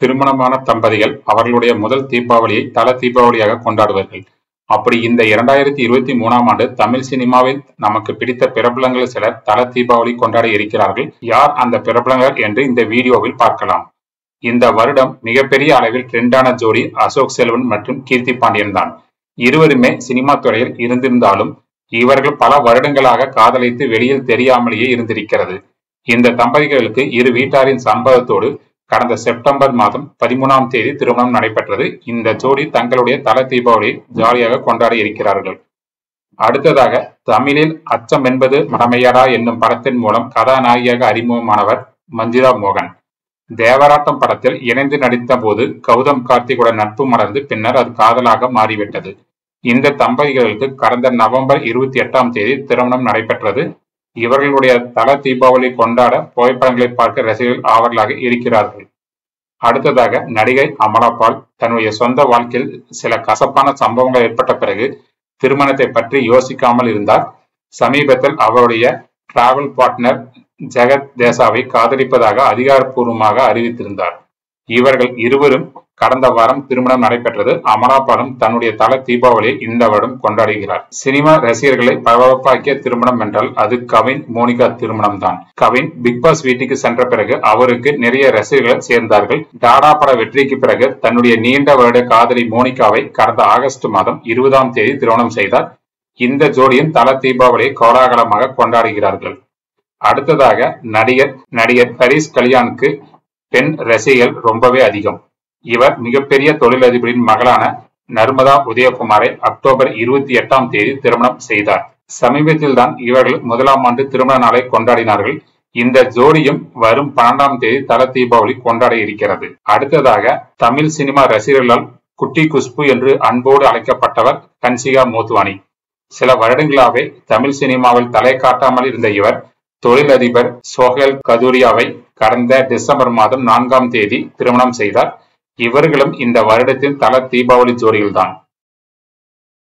திருமணமான தம்பதிகள் அவர்களுடைய முதல் தீபாவளியை தல தீபாவளியாக கொண்டாடுவார்கள் அப்படி இந்த இரண்டாயிரத்தி இருபத்தி மூணாம் ஆண்டு தமிழ் சினிமாவில் நமக்கு பிடித்த பிரபலங்கள் சிலர் தல தீபாவளி கொண்டாட இருக்கிறார்கள் யார் அந்த பிரபலங்கள் என்று இந்த வீடியோவில் பார்க்கலாம் இந்த வருடம் மிகப்பெரிய அளவில் ட்ரெண்டான ஜோடி அசோக் செல்வன் மற்றும் கீர்த்தி பாண்டியன் தான் இருவருமே சினிமா துறையில் இருந்திருந்தாலும் இவர்கள் பல வருடங்களாக காதலித்து வெளியில் தெரியாமலேயே இருந்திருக்கிறது இந்த தம்பதிகளுக்கு இரு வீட்டாரின் சம்பவத்தோடு கடந்த செப்டம்பர் மாதம் பதிமூணாம் தேதி திருமணம் நடைபெற்றது இந்த ஜோடி தங்களுடைய தல தீபாவளியை ஜாலியாக கொண்டாடி இருக்கிறார்கள் அடுத்ததாக தமிழில் அச்சம் என்பது மடமையடா என்னும் படத்தின் மூலம் கதாநாயகியாக அறிமுகமானவர் மஞ்சிதா மோகன் தேவராட்டம் படத்தில் இணைந்து நடித்த போது கௌதம் கார்த்திகுடன் நட்பு மலர்ந்து பின்னர் அது காதலாக மாறிவிட்டது இந்த தம்பதிகளுக்கு கடந்த நவம்பர் இருபத்தி எட்டாம் தேதி திருமணம் நடைபெற்றது இவர்களுடைய தல தீபாவளி கொண்டாட புகைப்படங்களை பார்க்க ரசிகர்கள் ஆவலாக இருக்கிறார்கள் அடுத்ததாக நடிகை அமலாபால் தன்னுடைய சொந்த வாழ்க்கையில் சில கசப்பான சம்பவங்கள் ஏற்பட்ட பிறகு திருமணத்தை பற்றி யோசிக்காமல் இருந்தார் சமீபத்தில் அவருடைய டிராவல் பார்ட்னர் ஜெகத் தேசாவை காதலிப்பதாக அதிகாரப்பூர்வமாக அறிவித்திருந்தார் இவர்கள் இருவரும் கடந்த வாரம் திருமணம் நடைபெற்றது அமலாபாலும் தன்னுடைய தல தீபாவளியை இந்த வருடம் கொண்டாடுகிறார் சினிமா ரசிகர்களை பரபரப்பாக்கிய திருமணம் என்றால் அது கவின் மோனிகா திருமணம் தான் கவின் பிக் பாஸ் வீட்டுக்கு சென்ற பிறகு அவருக்கு நிறைய ரசிகர்கள் சேர்ந்தார்கள் டாடா பட வெற்றிக்கு பிறகு தன்னுடைய நீண்ட வருட காதலி மோனிகாவை கடந்த ஆகஸ்ட் மாதம் இருபதாம் தேதி திருமணம் செய்தார் இந்த ஜோடியின் தல தீபாவளியை கோலாகலமாக கொண்டாடுகிறார்கள் அடுத்ததாக நடிகர் நடிகர் ஹரிஸ் கல்யாணுக்கு பெண் ரசிகர்கள் ரொம்பவே அதிகம் இவர் மிகப்பெரிய தொழிலதிபரின் மகளான நர்மதா உதயகுமாரை அக்டோபர் இருபத்தி எட்டாம் தேதி திருமணம் செய்தார் சமீபத்தில் தான் இவர்கள் முதலாம் ஆண்டு திருமண நாளை கொண்டாடினார்கள் இந்த ஜோடியும் வரும் பன்னெண்டாம் தேதி தல தீபாவளி கொண்டாட இருக்கிறது அடுத்ததாக தமிழ் சினிமா ரசிகர்களால் குட்டி குஷ்பு என்று அன்போடு அழைக்கப்பட்டவர் கன்சிகா மோத்வானி சில வருடங்களாவே தமிழ் சினிமாவில் தலை காட்டாமல் இருந்த இவர் தொழிலதிபர் சோஹேல் கதூரியாவை கடந்த டிசம்பர் மாதம் நான்காம் தேதி திருமணம் செய்தார் இவர்களும் இந்த வருடத்தின் தல தீபாவளி ஜோடிகள்தான்